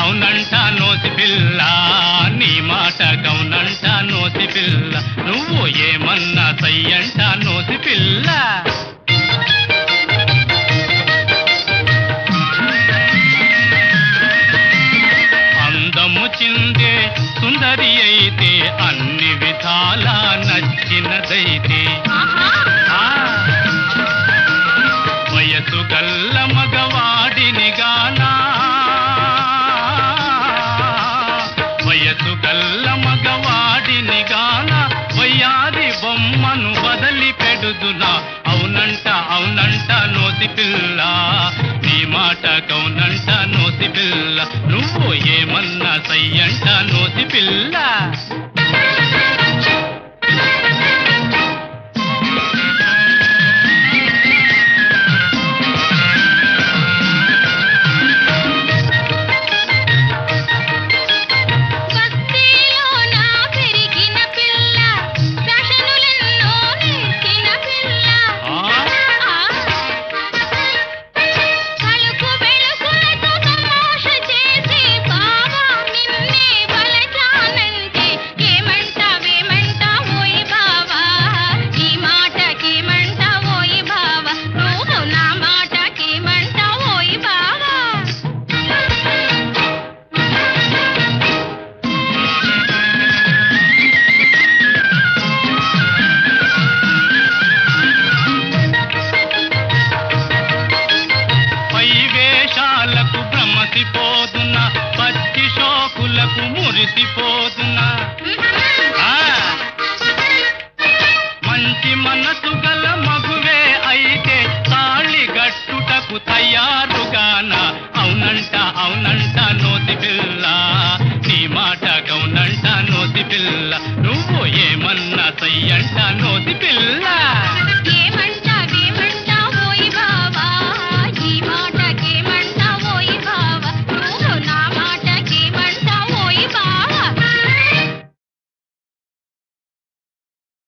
అవునంట నోసి పిల్ల నీ మాట గౌనంట నోసి పిల్ల నువ్వు ఏమన్నా సయ్యంట నోసి పిల్ల అందము చిందే సుందరి అయితే అన్ని విధాలా నచ్చినదైతే ఆహా ఆ వయసు గల్ల మగవాడిని గానా వయసు గల్ల మగవాడిని గాన వయ్యారి బొమ్మను వదలి పెడుదునా అవునంట అవునంట నోసి పిల్ల నీ మాట కౌనంట నోసి పిల్ల నువ్వు ఏమన్నా సయ్యంట నోసి పిల్ల బస్తీలోన పెరిగిన పిల్ల ఫ్యాషనులెన్నో నేర్చిన పిల్ల ఆ? ఆ. తలుపు వెలుగులతో తమాష చేసి బావా నిన్నే వలచానంటే ఏమంటావేమంటావోయ్ బావా ఈ మాటకేమంటావోయ్ బావా నువ్వు నా మాటకేమంటావోయ్ బావా పై వేషాలకు భ్రమసిపోదున పచ్చి షోకులకు మురిసిపోదున ఆ, మంచి మనసు గల మగువే అయితే తాళి గట్టుటకు తయారుగాన అవునంట అవునంట నోతి పిల్ల నీ మాట గౌనంట నోతి పిల్ల